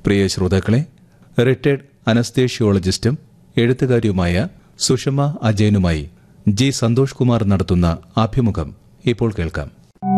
പ്രിയ ശ്രോതാക്കളെ റിട്ടയർഡ് അനസ്തേഷ്യോളജിസ്റ്റും എഴുത്തുകാരിയുമായ സുഷമ അജയനുമായി ജി സന്തോഷ് കുമാർ നടത്തുന്ന അഭിമുഖം ഇപ്പോൾ കേൾക്കാം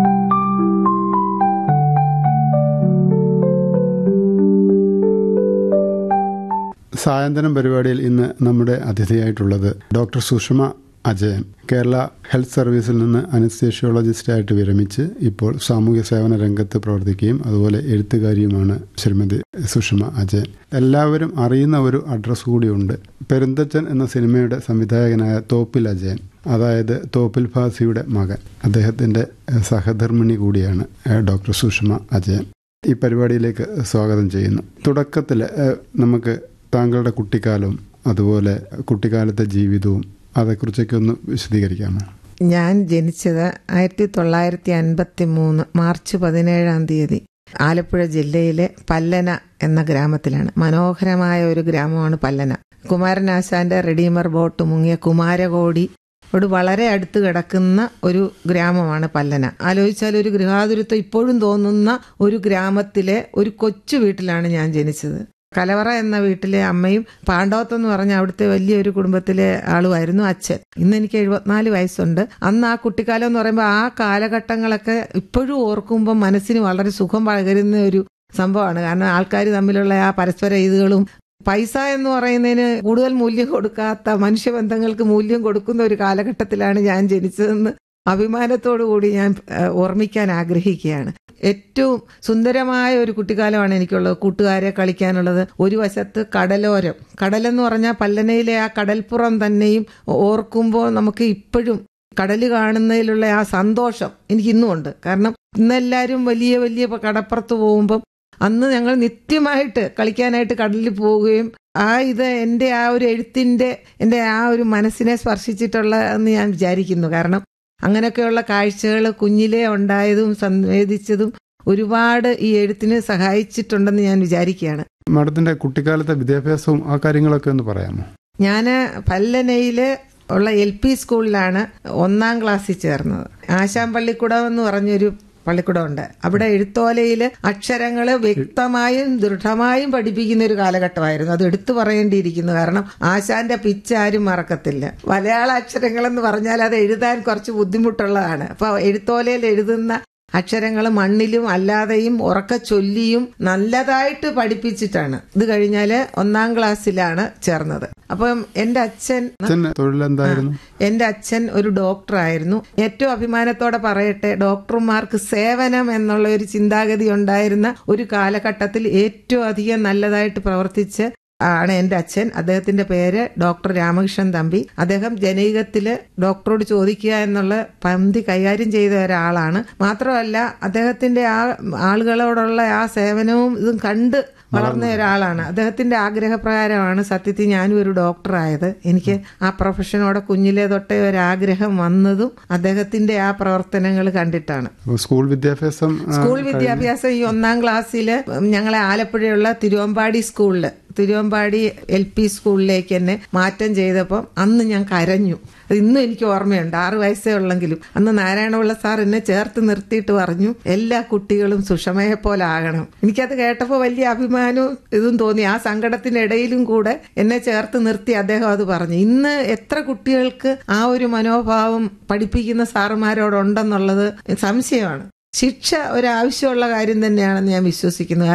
സായന്തനം പരിപാടിയിൽ ഇന്ന് നമ്മുടെ അതിഥിയായിട്ടുള്ളത് ഡോക്ടർ സുഷമ അജയൻ കേരള ഹെൽത്ത് സർവീസിൽ നിന്ന് അനസ്തേഷ്യോളജിസ്റ്റായിട്ട് വിരമിച്ച് ഇപ്പോൾ സാമൂഹ്യ സേവന രംഗത്ത് പ്രവർത്തിക്കുകയും അതുപോലെ എഴുത്തുകാരിയുമാണ് ശ്രീമതി സുഷമ അജയൻ എല്ലാവരും അറിയുന്ന ഒരു അഡ്രസ്സ് കൂടിയുണ്ട് പെരുന്തച്ചൻ എന്ന സിനിമയുടെ സംവിധായകനായ തോപ്പിൽ അജയൻ അതായത് തോപ്പിൽ ഫാസിയുടെ മകൻ അദ്ദേഹത്തിന്റെ സഹധർമ്മിണി കൂടിയാണ് ഡോക്ടർ സുഷമ അജയൻ ഈ പരിപാടിയിലേക്ക് സ്വാഗതം ചെയ്യുന്നു തുടക്കത്തിൽ നമുക്ക് താങ്കളുടെ കുട്ടിക്കാലവും അതുപോലെ കുട്ടിക്കാലത്തെ ജീവിതവും അതേക്കുറിച്ചൊക്കെ ഒന്ന് വിശദീകരിക്കാമോ ഞാൻ ജനിച്ചത് ആയിരത്തി തൊള്ളായിരത്തി അൻപത്തി മൂന്ന് മാർച്ച് പതിനേഴാം തീയതി ആലപ്പുഴ ജില്ലയിലെ പല്ലന എന്ന ഗ്രാമത്തിലാണ് മനോഹരമായ ഒരു ഗ്രാമമാണ് പല്ലന കുമാരനാശാന്റെ റെഡീമർ ബോട്ട് മുങ്ങിയ കുമാരകോടി ോട് വളരെ അടുത്ത് കിടക്കുന്ന ഒരു ഗ്രാമമാണ് പല്ലന ആലോചിച്ചാൽ ഒരു ഗൃഹാതുരത്വം ഇപ്പോഴും തോന്നുന്ന ഒരു ഗ്രാമത്തിലെ ഒരു കൊച്ചു വീട്ടിലാണ് ഞാൻ ജനിച്ചത് കലവറ എന്ന വീട്ടിലെ അമ്മയും പാണ്ഡവത്ത് എന്ന് പറഞ്ഞ അവിടുത്തെ വലിയൊരു കുടുംബത്തിലെ ആളുമായിരുന്നു അച്ഛൻ ഇന്ന് എനിക്ക് എഴുപത്തിനാല് വയസ്സുണ്ട് അന്ന് ആ കുട്ടിക്കാലം എന്ന് പറയുമ്പോൾ ആ കാലഘട്ടങ്ങളൊക്കെ ഇപ്പോഴും ഓർക്കുമ്പോൾ മനസ്സിന് വളരെ സുഖം പകരുന്ന ഒരു സംഭവമാണ് കാരണം ആൾക്കാർ തമ്മിലുള്ള ആ പരസ്പര ഇതുകളും പൈസ എന്ന് പറയുന്നതിന് കൂടുതൽ മൂല്യം കൊടുക്കാത്ത മനുഷ്യബന്ധങ്ങൾക്ക് മൂല്യം കൊടുക്കുന്ന ഒരു കാലഘട്ടത്തിലാണ് ഞാൻ ജനിച്ചതെന്ന് അഭിമാനത്തോടു കൂടി ഞാൻ ഓർമ്മിക്കാൻ ആഗ്രഹിക്കുകയാണ് ഏറ്റവും സുന്ദരമായ ഒരു കുട്ടിക്കാലമാണ് എനിക്കുള്ളത് കൂട്ടുകാരെ കളിക്കാനുള്ളത് ഒരു വശത്ത് കടലോരം കടലെന്ന് പറഞ്ഞാൽ പല്ലനയിലെ ആ കടൽപ്പുറം തന്നെയും ഓർക്കുമ്പോൾ നമുക്ക് ഇപ്പോഴും കടൽ കാണുന്നതിലുള്ള ആ സന്തോഷം എനിക്ക് ഇന്നും ഉണ്ട് കാരണം ഇന്നെല്ലാവരും വലിയ വലിയ കടപ്പുറത്ത് പോകുമ്പം അന്ന് ഞങ്ങൾ നിത്യമായിട്ട് കളിക്കാനായിട്ട് കടലിൽ പോവുകയും ആ ഇത് എൻ്റെ ആ ഒരു എഴുത്തിൻ്റെ എൻ്റെ ആ ഒരു മനസ്സിനെ സ്പർശിച്ചിട്ടുള്ള എന്ന് ഞാൻ വിചാരിക്കുന്നു കാരണം അങ്ങനെയൊക്കെയുള്ള കാഴ്ചകൾ കുഞ്ഞിലേ ഉണ്ടായതും സംവേദിച്ചതും ഒരുപാട് ഈ എഴുത്തിന് സഹായിച്ചിട്ടുണ്ടെന്ന് ഞാൻ വിചാരിക്കുകയാണ് മാഡത്തിന്റെ കുട്ടിക്കാലത്തെ വിദ്യാഭ്യാസവും ആ കാര്യങ്ങളൊക്കെ ഒന്ന് പറയാമോ ഞാൻ പല്ലനയില് ഉള്ള എൽ പി സ്കൂളിലാണ് ഒന്നാം ക്ലാസ്സിൽ ചേർന്നത് ആശാൻ പള്ളിക്കുടം എന്ന് പറഞ്ഞൊരു പള്ളിക്കൂടമുണ്ട് അവിടെ എഴുത്തോലയിൽ അക്ഷരങ്ങൾ വ്യക്തമായും ദൃഢമായും പഠിപ്പിക്കുന്ന ഒരു കാലഘട്ടമായിരുന്നു അത് എടുത്തു പറയേണ്ടിയിരിക്കുന്നു കാരണം ആശാന്റെ പിച്ച് ആരും മറക്കത്തില്ല മലയാള അക്ഷരങ്ങൾ എന്ന് പറഞ്ഞാൽ അത് എഴുതാൻ കുറച്ച് ബുദ്ധിമുട്ടുള്ളതാണ് അപ്പൊ എഴുത്തോലയിൽ എഴുതുന്ന അക്ഷരങ്ങൾ മണ്ണിലും അല്ലാതെയും ഉറക്ക ചൊല്ലിയും നല്ലതായിട്ട് പഠിപ്പിച്ചിട്ടാണ് ഇത് കഴിഞ്ഞാല് ഒന്നാം ക്ലാസ്സിലാണ് ചേർന്നത് അപ്പം എന്റെ അച്ഛൻ തൊഴിലെന്തായിരുന്നു എന്റെ അച്ഛൻ ഒരു ഡോക്ടറായിരുന്നു ഏറ്റവും അഭിമാനത്തോടെ പറയട്ടെ ഡോക്ടർമാർക്ക് സേവനം എന്നുള്ള ഒരു ചിന്താഗതി ഉണ്ടായിരുന്ന ഒരു കാലഘട്ടത്തിൽ ഏറ്റവും അധികം നല്ലതായിട്ട് പ്രവർത്തിച്ച് ആണ് എന്റെ അച്ഛൻ അദ്ദേഹത്തിന്റെ പേര് ഡോക്ടർ രാമകൃഷ്ണൻ തമ്പി അദ്ദേഹം ജനൈകത്തില് ഡോക്ടറോട് ചോദിക്കുക എന്നുള്ള പന്തി കൈകാര്യം ചെയ്ത ഒരാളാണ് മാത്രമല്ല അദ്ദേഹത്തിന്റെ ആ ആളുകളോടുള്ള ആ സേവനവും ഇതും കണ്ട് വളർന്ന ഒരാളാണ് അദ്ദേഹത്തിന്റെ ആഗ്രഹപ്രകാരമാണ് സത്യത്തിൽ ഞാനും ഒരു ഡോക്ടറായത് എനിക്ക് ആ പ്രൊഫഷനോടെ കുഞ്ഞിലെ തൊട്ടേ ഒരാഗ്രഹം വന്നതും അദ്ദേഹത്തിന്റെ ആ പ്രവർത്തനങ്ങൾ കണ്ടിട്ടാണ് സ്കൂൾ വിദ്യാഭ്യാസം സ്കൂൾ വിദ്യാഭ്യാസം ഈ ഒന്നാം ക്ലാസ്സിൽ ഞങ്ങളെ ആലപ്പുഴയുള്ള തിരുവമ്പാടി സ്കൂളില് തിരുവമ്പാടി എൽ പി സ്കൂളിലേക്ക് എന്നെ മാറ്റം ചെയ്തപ്പം അന്ന് ഞാൻ കരഞ്ഞു ഇന്നും എനിക്ക് ഓർമ്മയുണ്ട് ആറു വയസ്സേ ഉള്ളെങ്കിലും അന്ന് നാരായണപിള്ള സാർ എന്നെ ചേർത്ത് നിർത്തിയിട്ട് പറഞ്ഞു എല്ലാ കുട്ടികളും സുഷമയെ പോലെ ആകണം എനിക്കത് കേട്ടപ്പോൾ വലിയ അഭിമാനവും ഇതും തോന്നി ആ സങ്കടത്തിനിടയിലും കൂടെ എന്നെ ചേർത്ത് നിർത്തി അദ്ദേഹം അത് പറഞ്ഞു ഇന്ന് എത്ര കുട്ടികൾക്ക് ആ ഒരു മനോഭാവം പഠിപ്പിക്കുന്ന സാറുമാരോടുണ്ടെന്നുള്ളത് സംശയമാണ് ശിക്ഷ ഒരാവശ്യമുള്ള കാര്യം തന്നെയാണെന്ന് ഞാൻ വിശ്വസിക്കുന്നു